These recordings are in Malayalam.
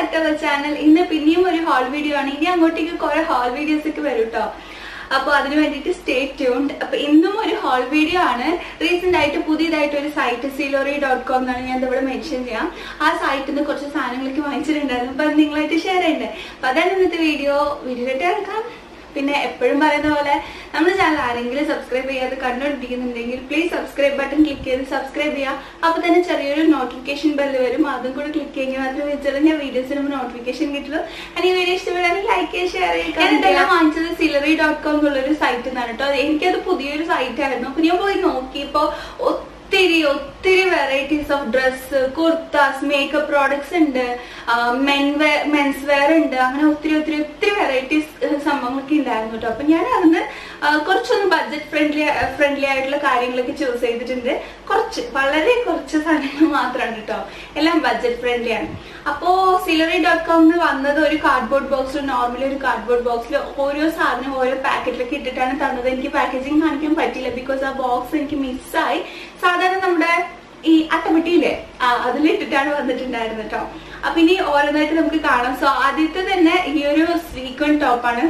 ബാക്ക് ടു ചാനൽ ഇന്ന് പിന്നെയും ഒരു ഹോൾ വീഡിയോ ആണ് ഇനി അങ്ങോട്ടേക്ക് കുറെ ഹോൾ വീഡിയോസ് ഒക്കെ വരും കേട്ടോ അപ്പൊ അതിന് വേണ്ടിയിട്ട് സ്റ്റേ ട്യൂൺഡ് അപ്പൊ ഇന്നും ഒരു ഹോൾ വീഡിയോ ആണ് റീസെന്റ് ആയിട്ട് പുതിയതായിട്ട് ഒരു സൈറ്റ് സിലോറി ഡോട്ട് കോം എന്നാണ് ഞാൻ ഇവിടെ മെൻഷൻ ചെയ്യാം ആ സൈറ്റിൽ നിന്ന് കുറച്ച് സാധനങ്ങളൊക്കെ വാങ്ങിച്ചിട്ടുണ്ടായിരുന്നു അപ്പൊ അത് നിങ്ങളായിട്ട് ഷെയർ ചെയ്യണ്ടേ അപ്പൊ അതാണ് ഇന്നത്തെ വീഡിയോ വീഡിയോയിലേക്ക് എടുക്കാം പിന്നെ എപ്പോഴും പറയുന്ന പോലെ നമ്മുടെ ചാനൽ ആരെങ്കിലും സബ്സ്ക്രൈബ് ചെയ്യാതെ കണ്ടുകൊണ്ടിരിക്കുന്നുണ്ടെങ്കിൽ പ്ലീസ് സബ്സ്ക്രൈബ് ബട്ടൺ ക്ലിക്ക് ചെയ്ത് സബ്സ്ക്രൈബ് ചെയ്യുക അപ്പൊ തന്നെ ചെറിയൊരു നോട്ടിഫിക്കേഷൻ ബെല്ല് വരും അതും കൂടെ ക്ലിക്ക് ചെയ്യുക മാത്രമേ വെച്ചാൽ ഞാൻ വീഡിയോസ് വരുമ്പോൾ നോട്ടിഫിക്കേഷൻ കിട്ടുള്ളൂ and ഈ വീഡിയോ ഇഷ്ടപ്പെടാൻ ലൈക്ക് ചെയ്യുക ഷെയർ ചെയ്യുക ഞാൻ ഇതെല്ലാം വാങ്ങിച്ചത് സിലറി ഡോട്ട് കോം എന്നുള്ളൊരു സൈറ്റിൽ നിന്നാണ് കേട്ടോ എനിക്കത് പുതിയൊരു സൈറ്റ് ആയിരുന്നു അപ്പൊ ഞാൻ പോയി നോക്കിയപ്പോ ഒത്തിരി ഒത്തിരി varieties of dress kurtas makeup products ഉണ്ട് മെൻ മെൻസ് വെയർ ഉണ്ട് അങ്ങനെ ഒത്തിരി ഒത്തിരി ഒത്തിരി വെറൈറ്റീസ് സംഭവങ്ങളൊക്കെ ഉണ്ടായിരുന്നു കേട്ടോ അപ്പൊ ഞാൻ അതിന് കുറച്ചൊന്ന് ബഡ്ജറ്റ് ഫ്രണ്ട്ലി ഫ്രണ്ട്ലി ആയിട്ടുള്ള കാര്യങ്ങളൊക്കെ ചൂസ് ചെയ്തിട്ടുണ്ട് കുറച്ച് വളരെ കുറച്ച് സാധനങ്ങൾ മാത്രമാണ് കേട്ടോ എല്ലാം ബഡ്ജറ്റ് ഫ്രണ്ട്ലി ആണ് അപ്പോ സിലറി ഡോട്ട് കോമിന് വന്നത് ഒരു കാർഡ്ബോർഡ് ബോക്സിൽ നോർമലി ഒരു കാർഡ്ബോർഡ് ബോക്സിൽ ഓരോ സാധനം ഓരോ പാക്കറ്റിലൊക്കെ ഇട്ടിട്ടാണ് തന്നത് എനിക്ക് പാക്കേജിങ് കാണിക്കാൻ പറ്റില്ല ബിക്കോസ് ആ ബോക്സ് എനിക്ക് മിസ്സായി സാധാരണ നമ്മുടെ ഈ അട്ടപ്പെട്ടിയില്ലേ ആ അതിലിട്ടിട്ടാണ് വന്നിട്ടുണ്ടായിരുന്നത് കേട്ടോ അപ്പൊ ഇനി ഓരോന്നായിട്ട് നമുക്ക് കാണാം സോ ആദ്യത്തെ തന്നെ ഈ ഒരു സ്വീക്കൺ ടോപ്പാണ്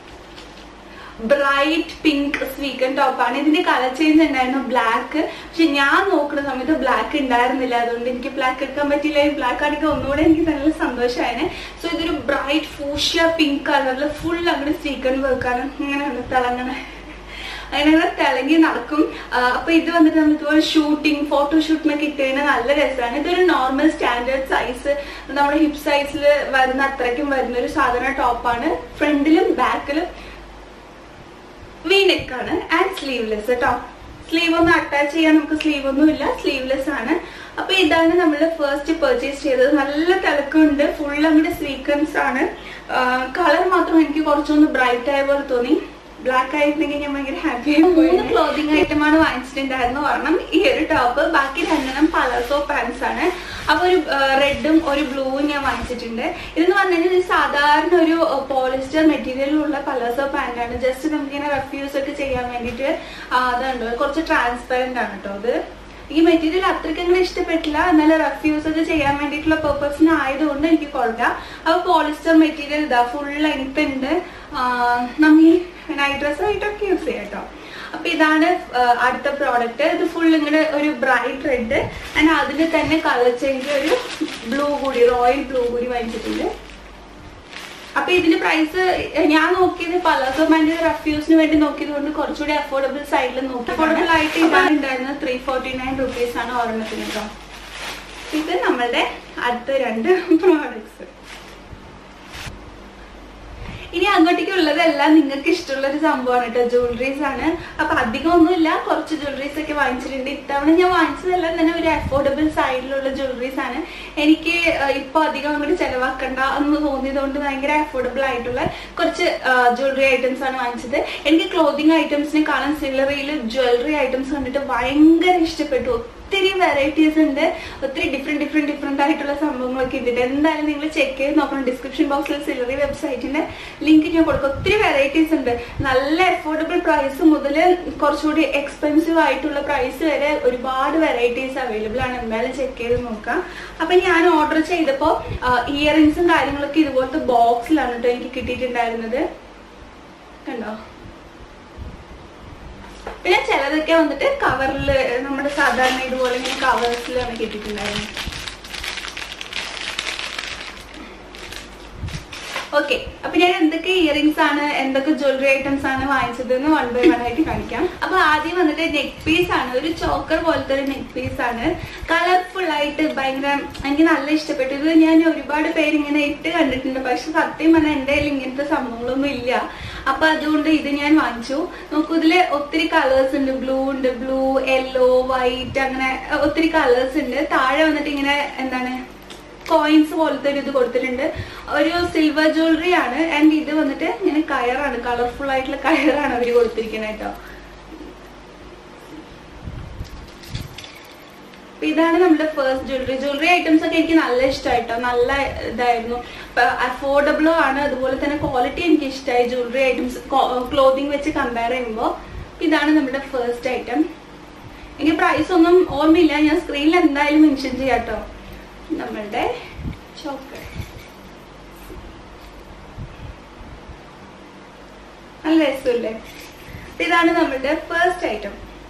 ബ്രൈറ്റ് പിങ്ക് സ്വീക്കൺ ടോപ്പാണ് ഇതിന്റെ കളർ ചേഞ്ച് ഉണ്ടായിരുന്നു ബ്ലാക്ക് പക്ഷെ ഞാൻ നോക്കുന്ന സമയത്ത് ബ്ലാക്ക് ഉണ്ടായിരുന്നില്ല അതുകൊണ്ട് എനിക്ക് ബ്ലാക്ക് എടുക്കാൻ പറ്റില്ല ഈ ബ്ലാക്ക് ആണെങ്കിൽ ഒന്നുകൂടെ എനിക്ക് നല്ല സന്തോഷമായിരുന്നു സോ ഇതൊരു ബ്രൈറ്റ് ഫൂഷ്യ പിങ്ക് കളറിൽ ഫുൾ അങ്ങോട്ട് സ്വീക്കൺ വർക്കാണ് ഇങ്ങനെ തിളങ്ങണേ അങ്ങനെ തിളങ്ങി നടക്കും അപ്പൊ ഇത് വന്നിട്ട് നമുക്ക് ഷൂട്ടിംഗ് ഫോട്ടോഷൂട്ടിനൊക്കെ ഇട്ട് കഴിഞ്ഞാൽ നല്ല രസമാണ് ഇതൊരു നോർമൽ സ്റ്റാൻഡേർഡ് സൈസ് നമ്മുടെ ഹിപ്പ് സൈസിൽ വരുന്ന അത്രയ്ക്കും വരുന്ന ഒരു സാധാരണ ടോപ്പാണ് ഫ്രണ്ടിലും ബാക്കിലും വി നെക്കാണ് ആൻഡ് സ്ലീവ്ലെസ് കേട്ടോ സ്ലീവ് ഒന്നും അറ്റാച്ച് ചെയ്യാൻ നമുക്ക് സ്ലീവ് ഒന്നും ഇല്ല സ്ലീവ്ലെസ് ആണ് അപ്പൊ ഇതാണ് നമ്മൾ ഫസ്റ്റ് പർച്ചേസ് ചെയ്തത് നല്ല തിളക്കമുണ്ട് ഫുൾ അങ്ങോട്ട് സ്വീക്കൻസ് ആണ് കളർ മാത്രം എനിക്ക് കുറച്ചൊന്ന് ബ്രൈറ്റ് ആയ പോലെ തോന്നി ബ്ലാക്ക് ആയിട്ടുണ്ടെങ്കിൽ ഞാൻ ഭയങ്കര ഹാപ്പി ആയി മൂന്ന് ക്ലോതിങ് ഐറ്റം ആണ് വാങ്ങിച്ചിട്ടുണ്ടായിരുന്നു ഒരെണ്ണം ഈ ഒരു ടോപ്പ് ബാക്കി രണ്ടെണ്ണം പലസോ പാൻസ് ആണ് അപ്പൊ ഒരു റെഡും ഒരു ബ്ലൂവും ഞാൻ വാങ്ങിച്ചിട്ടുണ്ട് ഇതെന്ന് പറഞ്ഞു കഴിഞ്ഞാൽ സാധാരണ ഒരു പോളിസ്റ്റർ മെറ്റീരിയലുള്ള പലസോ പാന്റ് ആണ് ജസ്റ്റ് നമുക്കിങ്ങനെ റെഫ്യൂസ് ഒക്കെ ചെയ്യാൻ വേണ്ടിയിട്ട് അതുണ്ട് കുറച്ച് ട്രാൻസ്പെറന്റ് ആണ് കേട്ടോ അത് ഈ മെറ്റീരിയൽ അത്രയ്ക്ക് അങ്ങനെ ഇഷ്ടപ്പെട്ടില്ല എന്നാൽ റഫ് യൂസ് ഒക്കെ ചെയ്യാൻ വേണ്ടിയിട്ടുള്ള പെർപ്പസിന് ആയതുകൊണ്ട് എനിക്ക് കുഴപ്പമില്ല അപ്പൊ പോളിസ്റ്റർ മെറ്റീരിയൽ ഇതാ ഫുൾ ലെങ്ത് ഉണ്ട് നമ്മൾ ഈ നൈറ്റ് ഡ്രസ് ആയിട്ടൊക്കെ യൂസ് ചെയ്യാം കേട്ടോ അപ്പൊ ഇതാണ് അടുത്ത പ്രോഡക്റ്റ് ഇത് ഫുൾ ഇങ്ങനെ ഒരു ബ്രൈറ്റ് റെഡ് ആൻഡ് അതിന് തന്നെ കളർ ചേഞ്ച് ഒരു ബ്ലൂ കൂടി റോയൽ ബ്ലൂ കൂടി വാങ്ങിച്ചിട്ടുണ്ട് അപ്പൊ ഇതിന്റെ പ്രൈസ് ഞാൻ നോക്കിയത് പലസോ ബാൻഡ് റഫ്യൂസിന് വേണ്ടി നോക്കിയത് കൊണ്ട് കുറച്ചുകൂടി അഫോർഡബിൾ സൈഡിൽ നോക്കി അഫോർഡബിൾ ആയിട്ട് ഇതാണ് ഉണ്ടായിരുന്നത് ത്രീ ഫോർട്ടി നയൻ റുപ്പീസ് ആണ് ഒരെണ്ണത്തിന് കേട്ടോ ഇത് നമ്മളുടെ അടുത്ത രണ്ട് പ്രോഡക്ട്സ് ഇനി അങ്ങോട്ടേക്ക് ഉള്ളതെല്ലാം നിങ്ങൾക്ക് ഇഷ്ടമുള്ള ഒരു സംഭവമാണ് കേട്ടോ ജ്വല്ലറീസ് ആണ് അപ്പൊ അധികം ഒന്നുമില്ല കുറച്ച് ജ്വല്ലറീസ് ഒക്കെ വാങ്ങിച്ചിട്ടുണ്ട് ഇത്തവണ ഞാൻ വാങ്ങിച്ചതെല്ലാം തന്നെ ഒരു അഫോർഡബിൾ സൈഡിലുള്ള ജ്വല്ലറീസ് ആണ് എനിക്ക് ഇപ്പൊ അധികം അങ്ങോട്ട് ചെലവാക്കണ്ട എന്ന് തോന്നിയത് കൊണ്ട് ഭയങ്കര അഫോർഡബിൾ ആയിട്ടുള്ള കുറച്ച് ജ്വല്ലറി ഐറ്റംസ് ആണ് വാങ്ങിച്ചത് എനിക്ക് ക്ലോത്തിങ് ഐറ്റംസിനെക്കാളും സില്ലറിയിൽ ജ്വല്ലറി ഐറ്റംസ് കണ്ടിട്ട് ഭയങ്കര ഇഷ്ടപ്പെട്ടു ഒത്തിരി വെറൈറ്റീസ് ഉണ്ട് ഒത്തിരി ഡിഫറെന്റ് ഡിഫറെന്റ് ഡിഫറെന്റ് ആയിട്ടുള്ള സംഭവങ്ങളൊക്കെ ഉണ്ട് എന്തായാലും നിങ്ങൾ ചെക്ക് ചെയ്ത് നോക്കണം ഡിസ്ക്രിപ്ഷൻ ബോക്സിൽ സിലറി വെബ്സൈറ്റിന്റെ ലിങ്ക് ഞാൻ കൊടുക്കും ഒത്തിരി വെറൈറ്റീസ് ഉണ്ട് നല്ല അഫോർഡബിൾ പ്രൈസ് മുതൽ കുറച്ചുകൂടി എക്സ്പെൻസീവ് ആയിട്ടുള്ള പ്രൈസ് വരെ ഒരുപാട് വെറൈറ്റീസ് അവൈലബിൾ ആണ് എന്തായാലും ചെക്ക് ചെയ്ത് നോക്കാം അപ്പൊ ഞാൻ ഓർഡർ ചെയ്തപ്പോ ഇയറിങ്സും കാര്യങ്ങളൊക്കെ ഇതുപോലത്തെ ബോക്സിലാണ് കേട്ടോ എനിക്ക് കിട്ടിയിട്ടുണ്ടായിരുന്നത് കണ്ടോ പിന്നെ ചിലതൊക്കെ വന്നിട്ട് കവറിൽ നമ്മുടെ സാധാരണ ഇതുപോലെ ഇങ്ങനെ കവേഴ്സിലാണ് കിട്ടിയിട്ടുണ്ടായിരുന്നത് ഓക്കെ അപ്പൊ ഞാൻ എന്തൊക്കെ ഇയറിംഗ്സ് ആണ് എന്തൊക്കെ ജ്വല്ലറി ഐറ്റംസ് ആണ് വാങ്ങിച്ചത് എന്ന് വൺ ബൈ വൺ ആയിട്ട് കാണിക്കാം അപ്പൊ ആദ്യം വന്നിട്ട് നെക്ക് പീസ് ആണ് ഒരു ചോക്കർ പോലത്തെ ഒരു നെക്ക് പീസ് ആണ് കളർഫുൾ ആയിട്ട് ഭയങ്കര എനിക്ക് നല്ല ഇഷ്ടപ്പെട്ടു ഇത് ഞാൻ ഒരുപാട് പേര് ഇങ്ങനെ ഇട്ട് കണ്ടിട്ടുണ്ട് പക്ഷെ സത്യം പറഞ്ഞാൽ എന്റെ കയ്യിൽ ഇങ്ങനത്തെ സംഭവങ്ങളൊന്നും ഇല്ല അപ്പൊ അതുകൊണ്ട് ഇത് ഞാൻ വാങ്ങിച്ചു നോക്കൂ ഇതില് ഒത്തിരി കളേഴ്സ് ഉണ്ട് ബ്ലൂ ഉണ്ട് ബ്ലൂ യെല്ലോ വൈറ്റ് അങ്ങനെ ഒത്തിരി കളേഴ്സ് ഉണ്ട് താഴെ വന്നിട്ട് ഇങ്ങനെ എന്താണ് കോയിൻസ് പോലത്തെ ഒരു ഇത് കൊടുത്തിട്ടുണ്ട് ഒരു സിൽവർ ജ്വല്ലറി ആണ് ആൻഡ് ഇത് വന്നിട്ട് ഇങ്ങനെ കയറാണ് കളർഫുൾ ആയിട്ടുള്ള കയറാണ് അവർ കൊടുത്തിരിക്കുന്നത് കേട്ടോ ഇതാണ് നമ്മുടെ ഫസ്റ്റ് ജ്വല്ലറി ജ്വല്ലറി ഐറ്റംസ് ഒക്കെ എനിക്ക് നല്ല ഇഷ്ടമായിട്ടോ നല്ല ഇതായിരുന്നു അഫോർഡബിളും ആണ് അതുപോലെ തന്നെ ക്വാളിറ്റി എനിക്ക് ഇഷ്ടമായി ജ്വല്ലറി ഐറ്റംസ് ക്ലോത്തിങ് വെച്ച് കമ്പയർ ചെയ്യുമ്പോൾ ഇതാണ് നമ്മുടെ ഫസ്റ്റ് ഐറ്റം എനിക്ക് പ്രൈസ് ഒന്നും ഓർമ്മയില്ല ഞാൻ സ്ക്രീനിൽ എന്തായാലും മെൻഷൻ ചെയ്യാം കേട്ടോ നമ്മളുടെ ചോക്കർ നല്ല രസമില്ലേ അപ്പൊ ഇതാണ് നമ്മളുടെ ഫസ്റ്റ് ഐറ്റം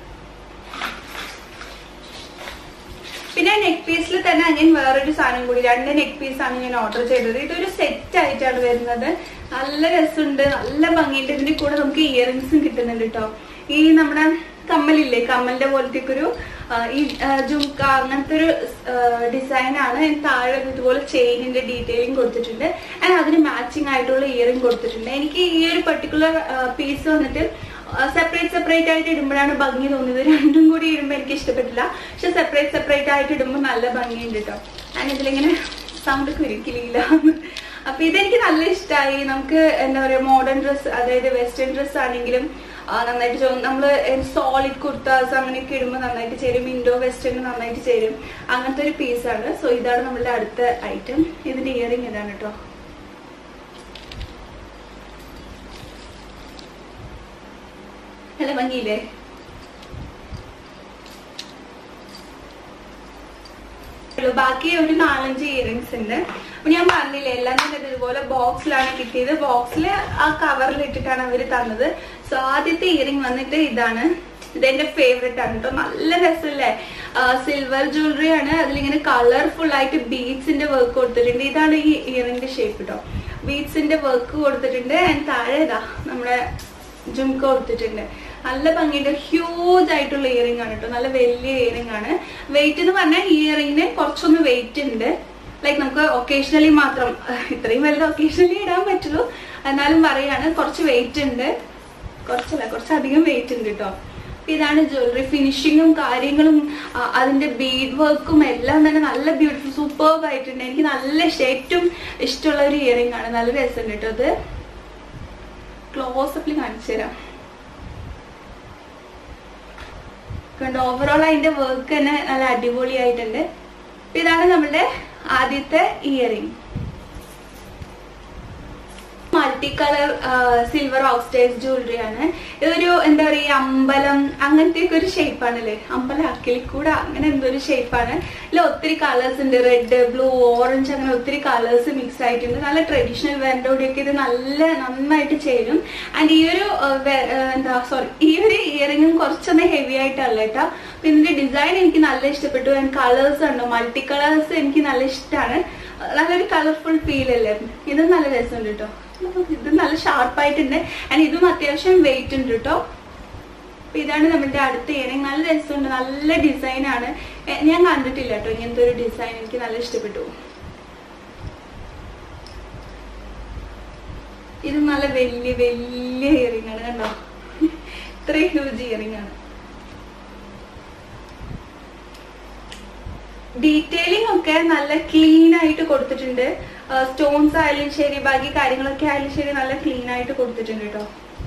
പിന്നെ നെക്ക് പീസിൽ തന്നെ ഞാൻ വേറൊരു സാധനം കൂടി രണ്ട് നെക്ക് പീസ് ആണ് ഞാൻ ഓർഡർ ചെയ്തത് ഇതൊരു സെറ്റ് ആയിട്ടാണ് വരുന്നത് നല്ല രസമുണ്ട് നല്ല ഭംഗിയുണ്ട് ഇതിന്റെ കൂടെ നമുക്ക് ഇയറിങ്സും കിട്ടുന്നുണ്ട് കേട്ടോ ഈ നമ്മുടെ കമ്മലില്ലേ കമ്മലിന്റെ പോലത്തെ ഒരു ആ, ഈ ജുംക്ക അങ്ങനത്തെ ഒരു ഡിസൈൻ ആണ് അതിന് താഴെ ഇതുപോലെ ചെയിനിന്റെ ഡീറ്റെയിലിംഗ് കൊടുത്തിട്ടുണ്ട് ആൻഡ് അതിന് മാച്ചിങ് ആയിട്ടുള്ള ഇയറിംഗ് കൊടുത്തിട്ടുണ്ട് എനിക്ക് ഈ ഒരു പെർട്ടിക്കുലർ പീസ് വന്നിട്ട് സെപ്പറേറ്റ് സെപ്പറേറ്റ് ആയിട്ട് ഇടുമ്പോഴാണ് ഭംഗി തോന്നിയത് രണ്ടും കൂടി ഇടുമ്പോൾ എനിക്ക് ഇഷ്ടപ്പെട്ടില്ല പക്ഷെ സെപ്പറേറ്റ് സെപ്പറേറ്റ് ആയിട്ട് ഇടുമ്പോൾ നല്ല ഭംഗിയുണ്ട് കേട്ടോ ഞാൻ ഇതിലിങ്ങനെ സൗണ്ട് കുരുക്കില്ല അപ്പൊ ഇതെനിക്ക് നല്ല ഇഷ്ടമായി നമുക്ക് എന്താ പറയാ മോഡേൺ ഡ്രസ് അതായത് വെസ്റ്റേൺ ഡ്രസ് ആണെങ്കിലും ആ, നന്നായിട്ട് ചോ- നമ്മള് സോളിഡ് കുർത്താസ് അങ്ങനെയൊക്കെ ഇടുമ്പോൾ നന്നായിട്ട് ചേരും ഇൻഡോ വെസ്റ്റേൺ നന്നായിട്ട് ചേരും അങ്ങനത്തെ ഒരു പീസാണ് സോ ഇതാണ് നമ്മളുടെ അടുത്ത ഐറ്റം ഇതിന്റെ ഇയറിംഗ് ഇതാണ് കേട്ടോ നല്ല ഭംഗിയില്ലേ ഉള്ളൂ. ബാക്കി ഒരു നാലഞ്ച് ഇയറിങ്സ് ഉണ്ട് അപ്പൊ ഞാൻ പറഞ്ഞില്ലേ എല്ലാം തന്നെ ഇതുപോലെ ബോക്സിലാണ് കിട്ടിയത് ബോക്സിൽ ആ കവറിൽ ഇട്ടിട്ടാണ് അവര് തന്നത് സോ ആദ്യത്തെ ഇയറിംഗ് വന്നിട്ട് ഇതാണ് ഇതെന്റെ ഫേവറേറ്റ് ആണ് കേട്ടോ നല്ല രസമല്ലേ സിൽവർ ജ്വല്ലറി ആണ് അതിലിങ്ങനെ കളർഫുൾ ആയിട്ട് ബീഡ്സിന്റെ വർക്ക് കൊടുത്തിട്ടുണ്ട് ഇതാണ് ഈ ഇയറിംഗിന്റെ ഷേപ്പ് കേട്ടോ ബീഡ്സിന്റെ വർക്ക് കൊടുത്തിട്ടുണ്ട് ആൻഡ് താഴെ ഇതാ നമ്മുടെ ജുംക കൊടുത്തിട്ടുണ്ട് നല്ല ഭംഗിയുടെ ഹ്യൂജ് ആയിട്ടുള്ള ഇയറിംഗ് ആണ് കേട്ടോ നല്ല വലിയ ഇയറിംഗ് ആണ് വെയിറ്റ് എന്ന് പറഞ്ഞാൽ ഇയറിംഗിന് കുറച്ചൊന്ന് വെയിറ്റ് ഉണ്ട് ലൈക്ക് നമുക്ക് ഒക്കേഷണലി മാത്രം അഹ് ഇത്രയും വലുത് ഒക്കേഷണലി ഇടാൻ പറ്റുള്ളൂ എന്നാലും പറയാണ് കുറച്ച് വെയിറ്റ് ഉണ്ട് കുറച്ചല്ല കുറച്ചധികം വെയിറ്റ് ഉണ്ട് കേട്ടോ അപ്പൊ ഇതാണ് ജ്വല്ലറി ഫിനിഷിങ്ങും കാര്യങ്ങളും ആ, അതിന്റെ ബീഡ് വർക്കും എല്ലാം തന്നെ നല്ല ബ്യൂട്ടിഫുൾ സൂപ്പർബ് ആയിട്ടുണ്ട് എനിക്ക് നല്ല ഇഷ്ടം ഏറ്റവും ഇഷ്ടമുള്ള ഒരു ഇയറിംഗ് ആണ് നല്ല രസമുണ്ട് കേട്ടോ അത് ക്ലോസപ്പിൽ കാണിച്ചു തരാം കണ്ടോ ഓവറോൾ അതിന്റെ വർക്ക് തന്നെ നല്ല അടിപൊളിയായിട്ടുണ്ട് അപ്പൊ ഇതാണ് നമ്മളുടെ ആദ്യത്തെ earring multi colour silver oxide jewellery ആണ് ഇതൊരു എന്താ പറയുക അമ്പലം അങ്ങനത്തെ ഒക്കെ ഒരു ഷേപ്പാണല്ലേ അമ്പലം അക്കിളിക്കൂട അങ്ങനെ എന്തോ ഒരു ഷേപ്പാണ് ഇതിൽ ഒത്തിരി കളേഴ്സ് ഉണ്ട് റെഡ് ബ്ലൂ ഓറഞ്ച് അങ്ങനെ ഒത്തിരി കളേഴ്സ് മിക്സ് ആയിട്ടുണ്ട് നല്ല ട്രഡീഷണൽ വെറിന്റെ കൂടെയൊക്കെ ഇത് നല്ല നന്നായിട്ട് ചേരും ആൻഡ് ഈ ഒരു ആ, വെ- ആ, എന്താ സോറി ഈ ഒരു ഇയറിംഗും കുറച്ചൊന്ന് ഹെവി ആയിട്ടല്ല കേട്ടോ അപ്പൊ ഇതിന്റെ ഡിസൈൻ എനിക്ക് നല്ല ഇഷ്ടപ്പെട്ടു ആൻഡ് കളേഴ്സ് ഉണ്ടോ മൾട്ടി കളേഴ്സ് എനിക്ക് നല്ല ഇഷ്ടമാണ് നല്ലൊരു കളർഫുൾ ഫീൽ അല്ലേ ഇത് നല്ല രസമുണ്ട് കേട്ടോ ഇത് നല്ല ഷാർപ്പായിട്ടുണ്ട് ആൻഡ് ഇതും അത്യാവശ്യം വെയിറ്റ് ഉണ്ട് കേട്ടോ അപ്പൊ ഇതാണ് നമ്മുടെ അടുത്ത ഇയറിംഗ് നല്ല രസമുണ്ട് നല്ല ഡിസൈൻ ആണ് എ, ഞാൻ കണ്ടിട്ടില്ല കേട്ടോ ഇങ്ങനത്തെ ഒരു ഡിസൈൻ എനിക്ക് നല്ല ഇഷ്ടപ്പെട്ടു ഇത് നല്ല വലിയ വലിയ ഇയറിംഗ് ആണ് കണ്ടോ ഇത്രയും ഹ്യൂജ് ഇയറിംഗ് ആണ് ഡീറ്റെയിലിംഗ് ഒക്കെ നല്ല ക്ലീൻ ആയിട്ട് കൊടുത്തിട്ടുണ്ട് സ്റ്റോൺസ് ആയാലും ശരി ബാക്കി കാര്യങ്ങളൊക്കെ ആയാലും ശരി നല്ല ക്ലീൻ ആയിട്ട് കൊടുത്തിട്ടുണ്ട് കേട്ടോ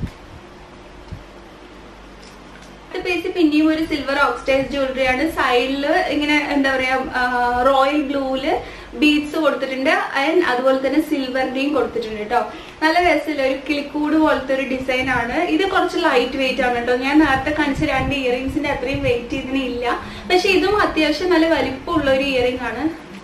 അടുത്ത പീസ് പിന്നെയും ഒരു സിൽവർ ഓക്സൈഡ് ജ്വല്ലറി ആണ് സൈഡില് ഇങ്ങനെ എന്താ പറയാ റോയൽ ബ്ലൂവില് ബീഡ്സ് കൊടുത്തിട്ടുണ്ട് ആൻഡ് അതുപോലെ തന്നെ സിൽവറിന്റെയും കൊടുത്തിട്ടുണ്ട് കേട്ടോ നല്ല രസമില്ല ഒരു കിളിക്കൂട് പോലത്തെ ഒരു ഡിസൈൻ ആണ് ഇത് കുറച്ച് ലൈറ്റ് വെയിറ്റ് ആണ് കേട്ടോ ഞാൻ നേരത്തെ കാണിച്ച രണ്ട് ഇയറിംഗ്സിന്റെ അത്രയും വെയിറ്റ് ഇതിന് ഇല്ല പക്ഷെ ഇതും അത്യാവശ്യം നല്ല വലിപ്പമുള്ള ഒരു ഇയറിംഗ് ആണ്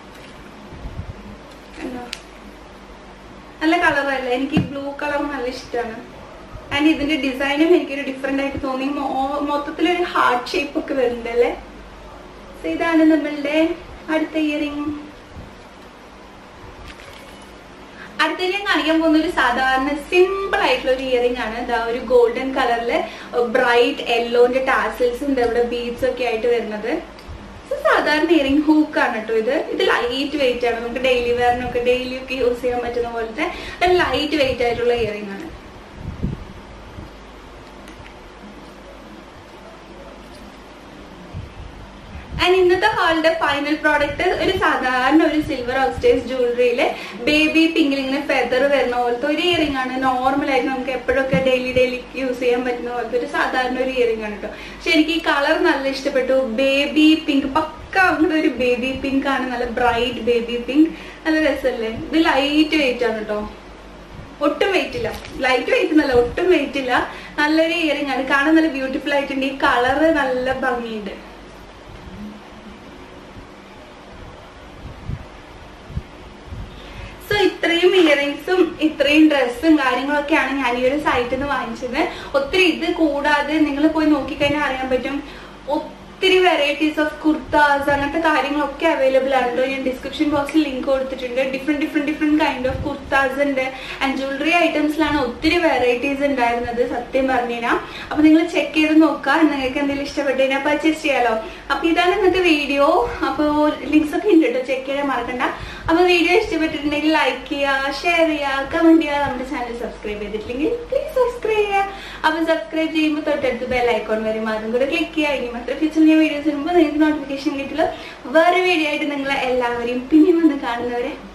കണ്ടോ? നല്ല കളറല്ല എനിക്ക് ബ്ലൂ കളർ നല്ല ഇഷ്ടമാണ് ആൻഡ് ഇതിന്റെ ഡിസൈനും എനിക്കൊരു ഡിഫറെന്റ് ആയിട്ട് തോന്നി മൊ- മൊത്തത്തിലൊരു ഹാർട്ട് ഷേപ്പ് ഒക്കെ വരുന്നുണ്ട് അല്ലേ സോ ഇതാണ് നമ്മളുടെ അടുത്ത ഇയറിംഗ് അടുത്ത ഞാൻ കാണിക്കാൻ പോകുന്ന ഒരു സാധാരണ സിമ്പിൾ ആയിട്ടുള്ള ഒരു ഇയറിംഗ് ആണ് ഇതാ ഒരു ഗോൾഡൻ കളറില് ബ്രൈറ്റ് യെല്ലോന്റെ ടാസിൽസ് ഉണ്ട് ഇവിടെ ബീഡ്സ് ഒക്കെ ആയിട്ട് വരുന്നത് So, സാധാരണ ഇയറിംഗ് ഹൂക്ക് ആണ് കേട്ടോ ഇത് ഇത് ലൈറ്റ് വെയിറ്റ് ആണ് നമുക്ക് ഡെയിലി വെയറിനൊക്കെ ഡെയിലി ഒക്കെ യൂസ് ചെയ്യാൻ പറ്റുന്ന പോലത്തെ ലൈറ്റ് വെയിറ്റ് ആയിട്ടുള്ള ഇയറിംഗ് ആണ് ആൻഡ് ഇന്നത്തെ ഹാളിന്റെ ഫൈനൽ പ്രോഡക്റ്റ് ഒരു സാധാരണ ഒരു സിൽവർ ഓക്സ്റ്റേസ് ജ്വല്ലറിയില് ബേബി പിങ്കിൽ ഇങ്ങനെ ഫെദർ വരുന്ന പോലത്തെ ഒരു ഇയറിംഗ് ആണ് നോർമൽ ആയിട്ട് നമുക്ക് എപ്പോഴൊക്കെ ഡെയിലി ഡെയിലി യൂസ് ചെയ്യാൻ പറ്റുന്ന പോലത്തെ ഒരു സാധാരണ ഒരു ഇയറിംഗ് ആണ് കേട്ടോ പക്ഷെ എനിക്ക് ഈ കളർ നല്ല ഇഷ്ടപ്പെട്ടു ബേബി പിങ്ക് പക്ക അങ്ങനത്തെ ഒരു ബേബി പിങ്ക് ആണ് നല്ല ബ്രൈറ്റ് ബേബി പിങ്ക് നല്ല രസമല്ലേ ഇത് ലൈറ്റ് വെയിറ്റ് ആണ് കേട്ടോ ഒട്ടും വെയിറ്റ് ഇല്ല ലൈറ്റ് വെയിറ്റ് എന്നല്ല ഒട്ടും വെയിറ്റ് ഇല്ല നല്ലൊരു ഇയറിംഗ് ആണ് കാണാൻ നല്ല ബ്യൂട്ടിഫുൾ ആയിട്ടുണ്ട് ഈ കളറ് നല്ല ഭംഗിയുണ്ട് സോ ഇത്ര ഇത്രയും ഇയറിങ്സും ഇത്രയും ഡ്രസ്സും കാര്യങ്ങളൊക്കെയാണ് ഞാൻ ഈ ഒരു സൈറ്റിൽ നിന്ന് വാങ്ങിച്ചത് ഒത്തിരി ഇത് കൂടാതെ നിങ്ങൾ പോയി നോക്കിക്കഴിഞ്ഞാൽ അറിയാൻ പറ്റും ഒത്തിരി വെറൈറ്റീസ് ഓഫ് കുർത്താസ് അങ്ങനത്തെ കാര്യങ്ങളൊക്കെ അവൈലബിൾ ആണ് കേട്ടോ ഞാൻ ഡിസ്ക്രിപ്ഷൻ ബോക്സിൽ ലിങ്ക് കൊടുത്തിട്ടുണ്ട് different different different kind of kurtas ഉണ്ട് ആൻഡ് ജ്വല്ലറി ഐറ്റംസിലാണ് ഒത്തിരി വെറൈറ്റീസ് ഉണ്ടായിരുന്നത് സത്യം പറഞ്ഞുകഴിഞ്ഞാൽ അപ്പൊ നിങ്ങൾ ചെക്ക് ചെയ്ത് നോക്കുക നിങ്ങൾക്ക് എന്തെങ്കിലും ഇഷ്ടപ്പെട്ട് കഴിഞ്ഞാൽ പർച്ചേസ് ചെയ്യാലോ അപ്പൊ ഇതാണ് ഇന്നത്തെ വീഡിയോ അപ്പോൾ ലിങ്ക്സ് ഒക്കെ ഉണ്ട് കേട്ടോ ചെക്ക് ചെയ്യാൻ മറക്കണ്ട അപ്പൊ വീഡിയോ ഇഷ്ടപ്പെട്ടിട്ടുണ്ടെങ്കിൽ ലൈക്ക് ചെയ്യുക ഷെയർ ചെയ്യുക കമന്റ് ചെയ്യുക നമ്മുടെ ചാനൽ സബ്സ്ക്രൈബ് ചെയ്തിട്ടില്ലെങ്കിൽ പ്ലീസ് സബ്സ്ക്രൈബ് ചെയ്യുക അപ്പൊ സബ്സ്ക്രൈബ് ചെയ്യുമ്പോൾ തൊട്ടടുത്ത് ബെൽ ഐക്കോൺ വരും അതും കൂടെ ക്ലിക്ക് ചെയ്യുക ഇനി മാത്രം ഫ്യൂച്ചറിൽ ഞാൻ വീഡിയോസ് വരുമ്പോൾ നിങ്ങൾക്ക് നോട്ടിഫിക്കേഷൻ കിട്ടില്ല വേറെ വീഡിയോ ആയിട്ട് നിങ്ങളെ എല്ലാവരെയും പിന്നെയും വന്ന് കാണുന്നവരെ